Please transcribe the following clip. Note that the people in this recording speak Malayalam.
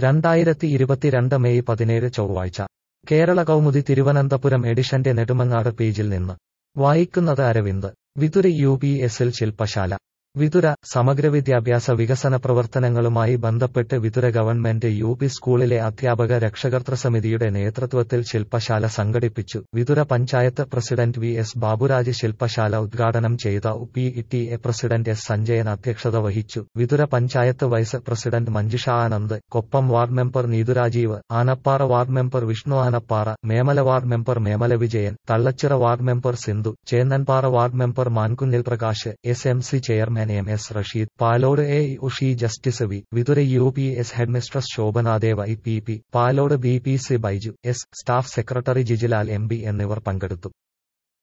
രണ്ടായിരത്തി ഇരുപത്തിരണ്ട് മെയ് പതിനേഴ് ചൊവ്വാഴ്ച കേരള കൗമുദി തിരുവനന്തപുരം എഡിഷന്റെ നെടുമങ്ങാട് പേജിൽ നിന്ന് വായിക്കുന്നത് അരവിന്ദ് വിതുര യു പി എസിൽ ശില്പശാല വിതുര സമഗ്ര വിദ്യാഭ്യാസ വികസന പ്രവർത്തനങ്ങളുമായി ബന്ധപ്പെട്ട് വിതുര ഗവൺമെന്റ് യു പി സ്കൂളിലെ അധ്യാപക രക്ഷകർതൃ സമിതിയുടെ നേതൃത്വത്തിൽ ശില്പശാല സംഘടിപ്പിച്ചു Vithura panchayat president V S Baburaj ശില്പശാല ഉദ്ഘാടനം ചെയ്ത P T A president S Sanjayan അധ്യക്ഷത വഹിച്ചു Vithura panchayat vice president Manjusha Anand Koppam ward member Neethurajeev Anappara ward member Vishnu Anappara Memala ward member Memala Vijayan Thallachira ward member Sindhu Chennanpara ward member Mankunnil Prakash S M C chairman M S Rasheed Palode A ഉഷി ജസ്റ്റിസ് V Vithura U P S headmistress Shobhanadeva E P P Palode B P C Baiju S staff secretary Jijilal M B എന്നിവർ പങ്കെടുത്തു